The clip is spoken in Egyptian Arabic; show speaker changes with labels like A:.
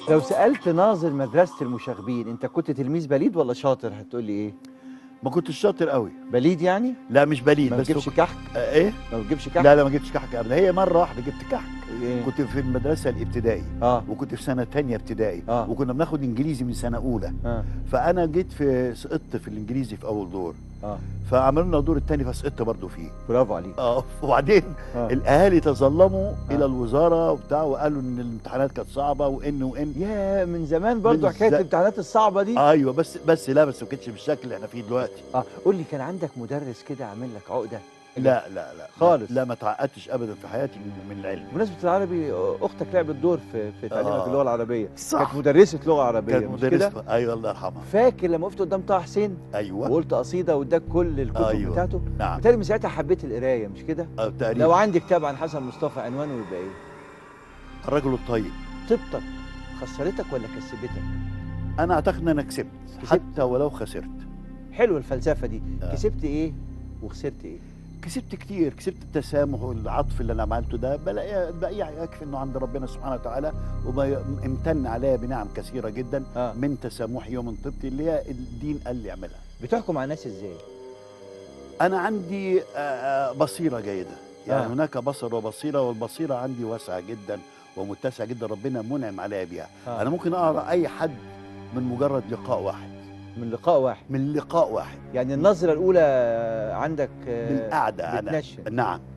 A: لو سالت ناظر مدرسه المشاغبين انت كنت تلميذ بليد ولا شاطر هتقول لي ايه
B: ما كنتش شاطر قوي
A: بليد يعني
B: لا مش بليد
A: ما
B: بس
A: بتجيبش
B: كنت-
A: كحك
B: آه، ايه
A: ما بتجيبش كحك
B: لا لا ما جبتش كحك ابدا هي مره واحده جبت كحك
A: إيه؟
B: كنت في المدرسه الابتدائي
A: اه
B: وكنت في سنه تانية ابتدائي
A: آه.
B: وكنا بناخد انجليزي من سنه اولى
A: اه
B: فانا جيت في سقطت في الانجليزي في اول دور
A: اه
B: فعملوا لنا الدور الثاني فسقطت برضه فيه
A: برافو عليك
B: اه وبعدين
A: آه.
B: الاهالي تظلموا
A: آه.
B: الى الوزاره وبتاع وقالوا ان الامتحانات كانت صعبه وان وان
A: يا من زمان برضو
B: من
A: حكايه
B: ز-
A: الامتحانات الصعبه دي
B: ايوه بس بس لا بس ما كانتش بالشكل اللي احنا فيه دلوقتي
A: اه قول لي كان عندك مدرس كده عامل لك عقده
B: لا لا لا
A: خالص.
B: لا ما تعقدتش ابدا في حياتي من, من العلم
A: بمناسبه العربي اختك لعبت دور في في تعليمك
B: آه.
A: اللغه العربيه
B: صح
A: كانت مدرسه لغه عربيه
B: كانت
A: مش كده
B: مدرسه ايوه الله يرحمها
A: فاكر لما وقفت قدام طه حسين
B: ايوه
A: وقلت قصيده واداك كل الكتب
B: أيوة.
A: بتاعته
B: نعم
A: بالتالي من ساعتها حبيت القرايه مش كده
B: آه، تقريبا
A: لو عندي كتاب عن حسن مصطفى عنوانه يبقى ايه
B: الرجل الطيب
A: طيبتك خسرتك ولا كسبتك
B: انا اعتقد ان انا كسبت
A: كسبت.
B: حتى ولو خسرت
A: حلو الفلسفه دي
B: آه.
A: كسبت ايه وخسرت ايه
B: كسبت كتير كسبت التسامح والعطف اللي انا عملته ده بلاقي بلاقي يكفي انه عند ربنا سبحانه وتعالى وامتن عليا بنعم كثيره جدا
A: اه
B: من تسامحي ومن طيبتي اللي هي الدين قال لي اعملها
A: بتحكم على الناس ازاي
B: انا عندي آه، آه، بصيره جيده يعني
A: آه.
B: آه. هناك بصر وبصيره والبصيره عندي واسعه جدا ومتسعه جدا ربنا منعم عليا بيها
A: آه.
B: انا ممكن اقرا اي حد من مجرد لقاء واحد
A: من لقاء واحد
B: من لقاء واحد
A: يعني النظره الاولى عندك آه،
B: بالقعده انا
A: بتنشن
B: نعم